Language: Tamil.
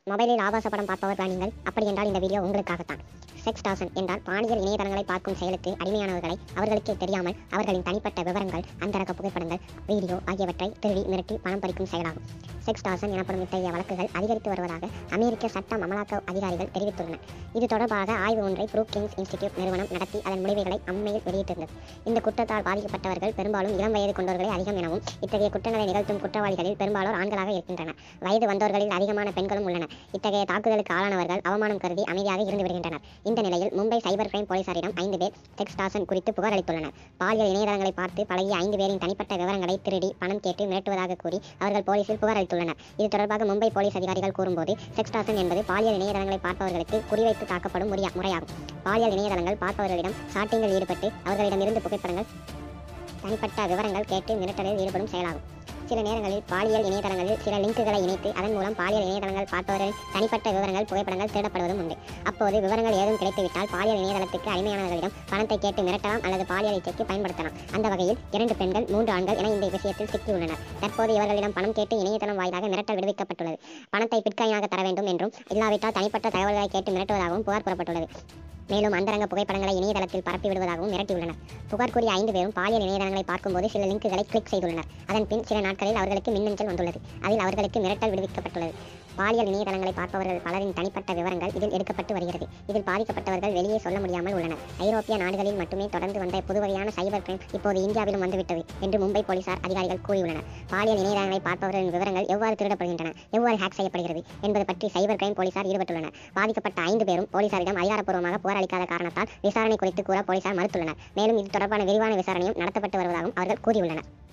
மொபைலில் ஆபாச படம் பார்ப்பவர்களா நீங்கள் அப்படி என்றால் இந்த வீடியோ உங்களுக்காகத்தான் செக்ஸ் டாசன் என்றால் பாலியல் இணையதளங்களை பார்க்கும் செயலுக்கு அடிமையானவர்களை அவர்களுக்கே தெரியாமல் அவர்களின் தனிப்பட்ட விவரங்கள் அந்தரக புகைப்படங்கள் வீடியோ ஆகியவற்றை திருடி மிரட்டி பணம் பறிக்கும் செயலாகும் செக்ஸ் டாசன் எனப்படும் இத்தகைய வழக்குகள் அதிகரித்து வருவதாக அமெரிக்க சட்ட அமலாக்க அதிகாரிகள் தெரிவித்துள்ளனர் இது தொடர்பாக ஆய்வு ஒன்றை ப்ரூக்கிங்ஸ் இன்ஸ்டிடியூட் நிறுவனம் நடத்தி அதன் முடிவுகளை அண்மையில் வெளியிட்டிருந்தது இந்த குற்றத்தால் பாதிக்கப்பட்டவர்கள் பெரும்பாலும் இளம் வயது கொண்டவர்களே அதிகம் எனவும் இத்தகைய குற்றங்களை நிகழ்த்தும் குற்றவாளிகளில் பெரும்பாலோர் ஆண்களாக இருக்கின்றனர் வயது வந்தோர்களில் அதிகமான பெண்களும் உள்ளனர் இத்தகைய தாக்குதலுக்கு ஆளானவர்கள் அவமானம் கருதி அமைதியாக இருந்து விடுகின்றனர் இந்த நிலையில் மும்பை சைபர் கிரைம் போலீசாரிடம் ஐந்து பேர் செக்ஸ் டாசன் குறித்து புகார் அளித்துள்ளனர் பாலியல் இணையதளங்களை பார்த்து பழகிய ஐந்து பேரின் தனிப்பட்ட விவரங்களை திருடி பணம் கேட்டு மிரட்டுவதாக கூறி அவர்கள் போலீசில் புகார் அளித்துள்ளனர் இது தொடர்பாக மும்பை போலீஸ் அதிகாரிகள் கூறும்போது செக்ஸ் டாசன் என்பது பாலியல் இணையதளங்களை பார்ப்பவர்களுக்கு குறிவைத்து தாக்கப்படும் முறையா முறையாகும் பாலியல் இணையதளங்கள் பார்ப்பவர்களிடம் சாட்டிங்கில் ஈடுபட்டு அவர்களிடமிருந்து புகைப்படங்கள் தனிப்பட்ட விவரங்கள் கேட்டு மிரட்டலில் ஈடுபடும் செயலாகும் சில நேரங்களில் பாலியல் இணையதளங்களில் சில லிங்குகளை இணைத்து அதன் மூலம் பாலியல் இணையதளங்கள் பார்ப்பவர்களின் தனிப்பட்ட விவரங்கள் புகைப்படங்கள் திருடப்படுவதும் உண்டு அப்போது விவரங்கள் ஏதும் கிடைத்துவிட்டால் பாலியல் இணையதளத்துக்கு அடிமையானவர்களிடம் பணத்தை கேட்டு மிரட்டலாம் அல்லது பாலியல் இச்சைக்கு பயன்படுத்தலாம் அந்த வகையில் இரண்டு பெண்கள் மூன்று ஆண்கள் என இந்த விஷயத்தில் சிக்கியுள்ளனர் தற்போது இவர்களிடம் பணம் கேட்டு இணையதளம் வாயிலாக மிரட்டல் விடுவிக்கப்பட்டுள்ளது பணத்தை பிட்காயினாக தர வேண்டும் என்றும் இல்லாவிட்டால் தனிப்பட்ட தகவல்களை கேட்டு மிரட்டுவதாகவும் புகார் கூறப்பட்டுள்ளது மேலும் அந்தரங்க புகைப்படங்களை இணையதளத்தில் பரப்பி விடுவதாகவும் மிரட்டியுள்ளனர் புகார் கூறிய ஐந்து பேரும் பாலியல் இணையதளங்களை பார்க்கும்போது சில லிங்குகளை கிளிக் செய்துள்ளனர் அதன் பின் சில நாட்களில் அவர்களுக்கு மின்னஞ்சல் வந்துள்ளது அதில் அவர்களுக்கு மிரட்டல் விடுவிக்கப்பட்டுள்ளது பாலியல் இணையதளங்களை பார்ப்பவர்கள் பலரின் தனிப்பட்ட விவரங்கள் இதில் எடுக்கப்பட்டு வருகிறது இதில் பாதிக்கப்பட்டவர்கள் வெளியே சொல்ல முடியாமல் உள்ளனர் ஐரோப்பிய நாடுகளில் மட்டுமே தொடர்ந்து வந்த புது வகையான சைபர் கிரைம் இப்போது இந்தியாவிலும் வந்துவிட்டது என்று மும்பை போலீசார் அதிகாரிகள் கூறியுள்ளனர் பாலியல் இணையதளங்களை பார்ப்பவர்களின் விவரங்கள் எவ்வாறு திருடப்படுகின்றன எவ்வாறு ஹேக் செய்யப்படுகிறது என்பது பற்றி சைபர் கிரைம் போலீசார் ஈடுபட்டுள்ளனர் பாதிக்கப்பட்ட ஐந்து பேரும் போலீசாரிடம் அதிகாரப்பூர்வமாக புகார் அளிக்காத காரணத்தால் விசாரணை குறித்து கூற போலீசார் மறுத்துள்ளனர் மேலும் இது தொடர்பான விரிவான விசாரணையும் நடத்தப்பட்டு வருவதாகவும் அவர்கள் கூறியுள்ளனர்